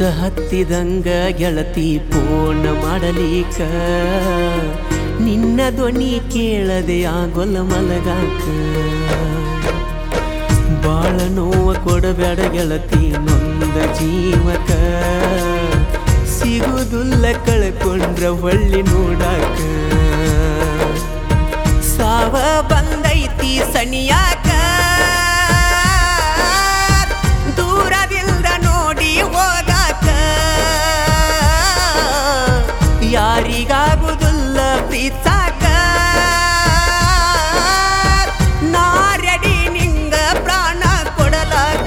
ಹತ್ತಿದಂಗ ಗೆಳತಿ ಪೋಣ ಮಾಡಲಿಕ ನಿನ್ನ ಧ್ವನಿ ಕೇಳದೆ ಆಗೊಲ್ಲ ಮಲಗಾಕ ಬಾಳ ನೋವ ಕೊಡಬೇಡ ಗೆಳತಿ ನೊಂದ ಜೀವಕ ಸಿಗುದುಲ್ಲ ಕಳ್ಕೊಂಡ್ರ ಹೊಳ್ಳಿ ನೋಡಾಕ ಸಾವ ಬಂದೈತಿ ಸನಿಯಾಕ ದೂರದಿಂದ ನೋಡಿ ಹೋಗಾಕ ಯಾರಿಗಾಗುದಿಲ್ಲ ಪ್ರೀತಾಕ ನಾ ರೆಡಿ ನಿಂಗ ಪ್ರಾಣ ಕೊಡಲಾಕ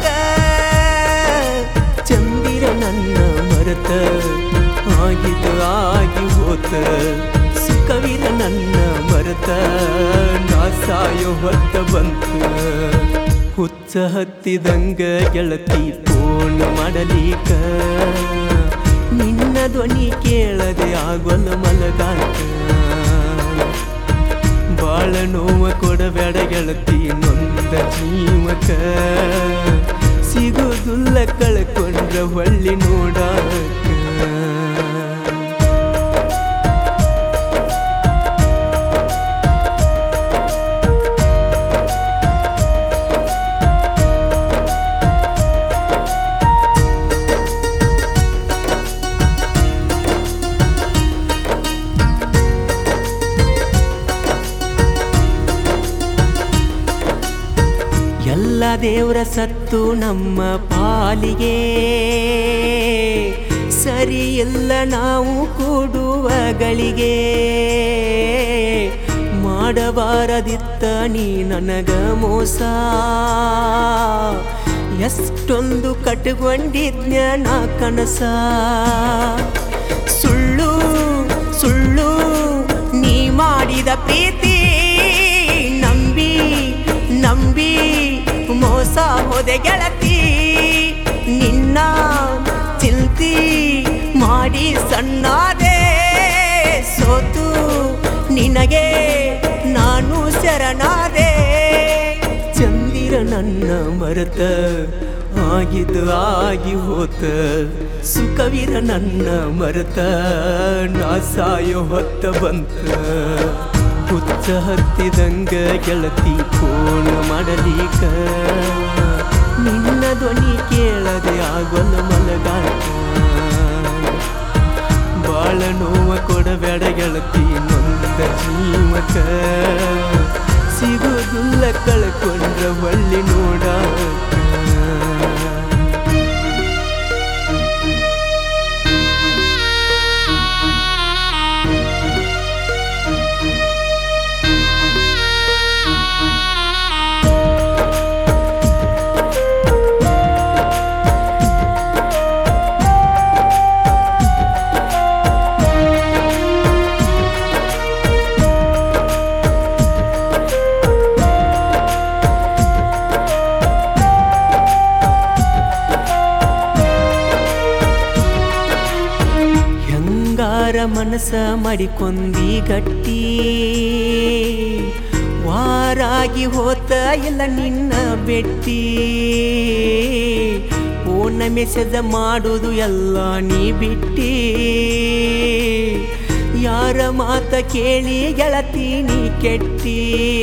ಚಂದಿರ ನನ್ನ ಮರೆತ ಆಗಿದ್ದು ಆಗಿ ಹೋತ ಸುಖವಿರ ನನ್ನ ಮರೆತ ನಾ ಸಾಯೋ ಹೊತ್ತ ಬಂತ ಹುಚ್ಚ ಹತ್ತಿದಂಗ ಗೆಳತಿ ಫೋನ್ ಮಾಡಲಿಕ ನಿನ್ನ ಧ್ವನಿ ಕೇಳದೆ ಆಗೊಲ್ಲ ಮಲಗಾಕ ಬಾಳ ನೋವ ಕೊಡಬೇಡ ಗೆಳತಿ ನೊಂದ ಜೀವಕ ಸಿಗುದುಲ್ಲ ಕಳ್ಕೊಂಡ್ರ ಹೊಳ್ಳಿ ನೋಡಾಕ ಎಲ್ಲ ದೇವರ ಸತ್ತು ನಮ್ಮ ಪಾಲಿಗೆ ಸರಿ ಇಲ್ಲ ನಾವು ಕೂಡುವ ಗಳಿಗೆ ಮಾಡಬಾರದಿತ್ತ ನೀ ನನಗ ಮೋಸ ಎಷ್ಟೊಂದು ಕಟ್ಕೊಂಡಿದ್ನ ನಾ ಕನಸ ಸುಳ್ಳು ಸುಳ್ಳು ನೀ ಮಾಡಿದ ಪ್ರೀತಿ ನಂಬಿ ನಂಬಿ ಮೋಸ ಹೋದೆ ಗೆಳತಿ ನಿನ್ನ ಚಿಂತಿ ಮಾಡಿ ಸಣ್ಣಾದೆ ಸೋತು ನಿನಗೆ ನಾನು ಶರಣಾದೆ ಚಂದಿರ ನನ್ನ ಮರೆತ ಆಗಿದ್ದು ಆಗಿ ಹೋತ ಸುಖವಿರ ನನ್ನ ಮರೆತ ನಾ ಸಾಯೋ ಹೊತ್ತ ಬಂತ ಹುಚ್ಚ ಹತ್ತಿದಂಗ ಗೆಳತಿ ಫೋನ್ ಮಾಡಲಿಕ ನಿನ್ನ ಧ್ವನಿ ಕೇಳದೆ ಆಗೊಲ್ಲ ಮಲಗಾಕ ಬಾಳ ನೋವ ಕೊಡಬೇಡ ಗೆಳತಿ ನೊಂದ ಜೀವಕ ಸಿಗುದುಲ್ಲ ಕಳ್ಕೊಂಡ್ರ ಒಳ್ಳಿ ನೋಡಾಕ ಹೆಂಗಾರ ಮನಸ ಮಾಡಿಕೊಂದಿ ಗಟ್ಟಿ ವಾರಾಗಿ ಹೋತ ಇಲ್ಲ ನಿನ್ನ ಬೆಟ್ಟಿ ಫೋನ್ ಮೆಸೇಜ್ ಮಾಡುದು ಎಲ್ಲ ನೀ ಬಿಟ್ಟಿ ಯಾರ ಮಾತ ಕೇಳಿ ಗೆಳತಿ ನೀ ಕೆಟ್ಟಿ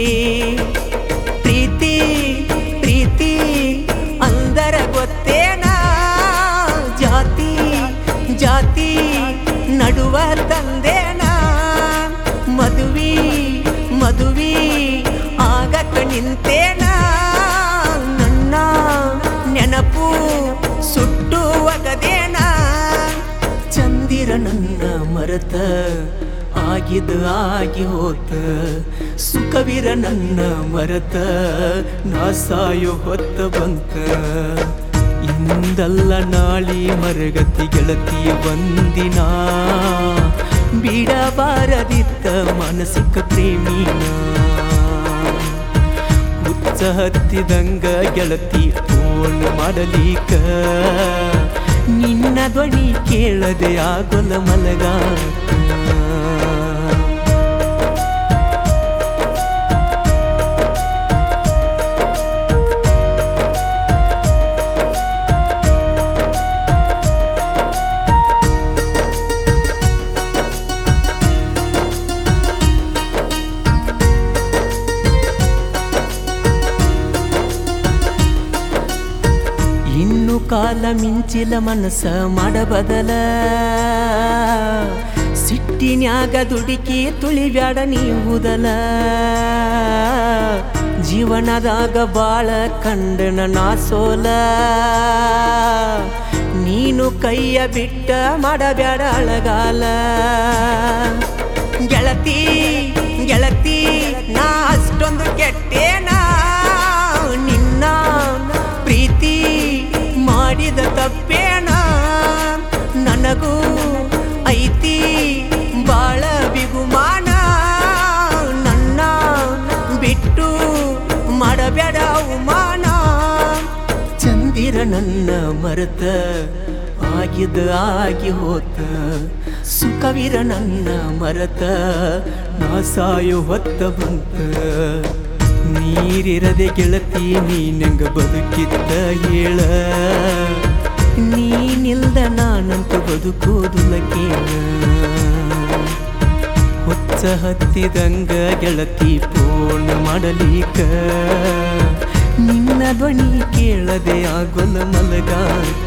ಪ್ರೀತಿ ಪ್ರೀತಿ ಅಂದರ ಗೊತ್ತೇನಾ ಜಾತಿ ಜಾತಿ ನಡುವ ತಂದೇನ ಮದುವಿ ಮದುವಿ ಆಗಕ ನಿಂತೇನ ನನ್ನ ನೆನಪು ಸುಟ್ಟು ಒಗದೇನ ಚಂದಿರ ನನ್ನ ಮರತ ಆಗಿದ ಆಗಿ ಹೋತ ಸುಖವಿರ ನನ್ನ ಮರತ ನಾ ಸಾಯೋ ಹೊತ್ತ ಬಂತ ಇಂದಲ್ಲ ನಾಳಿ ಮರಗತಿ ಗೆಳತಿ ಒಂದಿನ ಬಿಡಬಾರದಿತ್ತ ಮಾನಸಿಕ ಪ್ರೇಮಿನ ಹುಚ್ಚ ಹತ್ತಿದಂಗ ಗೆಳತಿ ಫೋನ್ ಮಾಡಲಿಕ ನಿನ್ನ ಧ್ವನಿ ಕೇಳದೆ ಆಗೊಲ ಮಲಗಾಕ ಕಾಲ ಮಿಂಚಿಲ ಮನಸ್ಸ ಮಾಡಬದಲ ಸಿಟ್ಟಿನ್ಯಾಗ ದುಡುಕಿ ತುಳಿಬ್ಯಾಡ ನೀವುದಲ ಜೀವನದಾಗ ಬಾಳ ಕಂಡನ ನಾ ಸೋಲ ನೀನು ಕೈಯ ಬಿಟ್ಟ ಮಾಡಬ್ಯಾಡ ಅಳಗಾಲ ಗೆಳತಿ ಗೆಳತಿ ನಾ ಅಷ್ಟೊಂದು ಕೆಟ್ಟೇನ ನಿನ್ನ ಪ್ರೀತಿ ಮಾಡಿದ ತಪ್ಪೇನ ನನಗೂ ಐತಿ ಬಾಳ ಬಿಗುಮಾನ ನನ್ನ ಬಿಟ್ಟು ಮಾಡಬೇಡ ಅವಮಾನ ಚಂದಿರ ನನ್ನ ಮರೆತ ಆಗಿದ ಆಗಿ ಹೋತ ಸುಖವಿರ ನನ್ನ ಮರೆತ ನಾ ಸಾಯೋ ಹೊತ್ತ ಬಂತ ನೀರಿರದೆ ಗೆಳತಿ ನೀನಂಗ ಬದುಕಿದ್ದ ಹೇಳ ನೀನಿಲ್ದ ನಾನಂತೂ ಬದುಕೋದುಲಕೇನ ಹುಚ್ಚ ಹತ್ತಿದಂಗ ಗೆಳತಿ ಪೂರ್ಣ ಮಾಡಲಿಕ ನಿನ್ನ ಧ್ವನಿ ಕೇಳದೆ ಆಗೊಲ್ಲ ಮಲಗಾಕ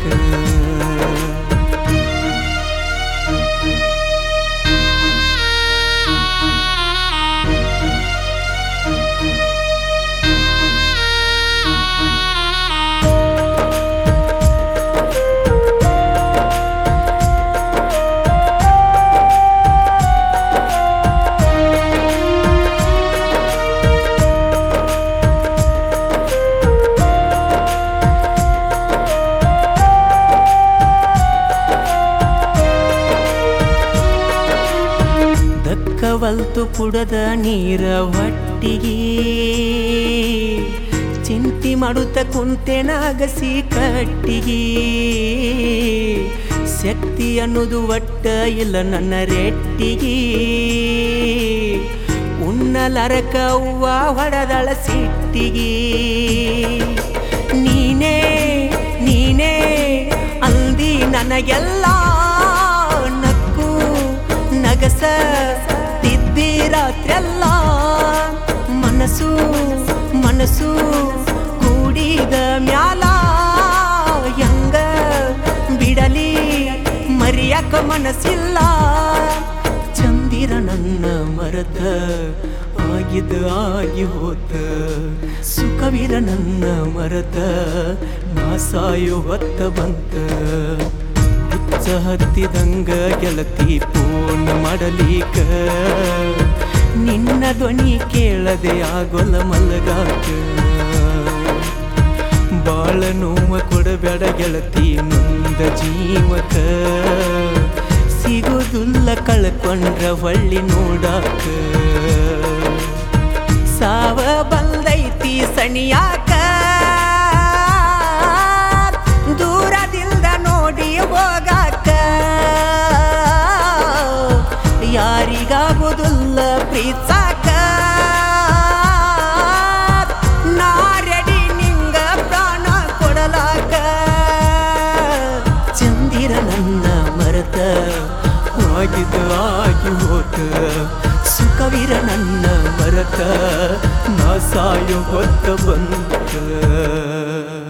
ದಕ್ಕವಲ್ತು ಕುಡದ ನೀರ ಹೊಟ್ಟಿಗೆ ಚಿಂತಿ ಮಾಡುತ್ತ ಕುಂತೆನಾಗಸಿ ಕಟ್ಟಿಗೆ ಶಕ್ತಿ ಅನ್ನೋದು ಒಟ್ಟ ಇಲ್ಲ ನನ್ನ ರೆಟ್ಟಿಗೆ ಉಣ್ಣಲರಕ ಅವ್ವ ಹೊಡೆದಳ ಸಿಟ್ಟಿಗೆ ನೀನೇ ನೀನೇ ಅಂದಿ ನನಗೆಲ್ಲ ನಕ್ಕು ನಗಸ ತಿದ್ದಿ ರಾತ್ರೆಲ್ಲ ಮನಸ್ಸು ಮನಸ್ಸು ಕೂಡಿದ ಮ್ಯಾಲ ಹೆಂಗ ಬಿಡಲಿ ಮರಿಯಕ ಮನಸ್ಸಿಲ್ಲ ಚಂದಿರ ನನ್ನ ಮರತ ಆಗಿದ ಆಗಿ ಹೋತ ಸುಖವಿರ ನನ್ನ ಮರತ ನಾ ಸಾಯೋ ಹೊತ್ತ ಬಂತ ಹುಚ್ಚ ಹತ್ತಿದಂಗ ಗೆಳತಿ ಪೂರ್ಣ ಮಾಡಲಿಕ ನಿನ್ನ ಧ್ವನಿ ಕೇಳದೆ ಆಗೊಲ್ಲ ಮಲಗಾಕ ಬಾಳ ನೋವ ಕೊಡಬೇಡ ಗೆಳತಿ ನೊಂದ ಜೀವಕ ಸಿಗುದಿಲ್ಲ ಕಳ್ಕೊಂಡ್ರ ಹೊಳ್ಳಿ ನೋಡಾಕ ಸಾವ ಬಂದೈತಿ ಸಣಿಯಾಕ ದೂರದಿಂದ ನೋಡಿ ಹೋಗಾಕ ಯಾರಿಗಾಗುದಿಲ್ಲ ಪ್ರೀತ್ಸಾಕ ನಾ ರೆಡಿ ನಿಂಗ ಪ್ರಾಣ ಕೊಡಲಾಕ ಚಂದಿರ ನನ್ನ ಮರತ ಆಗಿದ ಆಗಿ ಹೋತ ಸುಖವಿರ ನನ್ನ ಮರತ ನಾ ಸಾಯೋ ಹೊತ್ತ ಬಂತ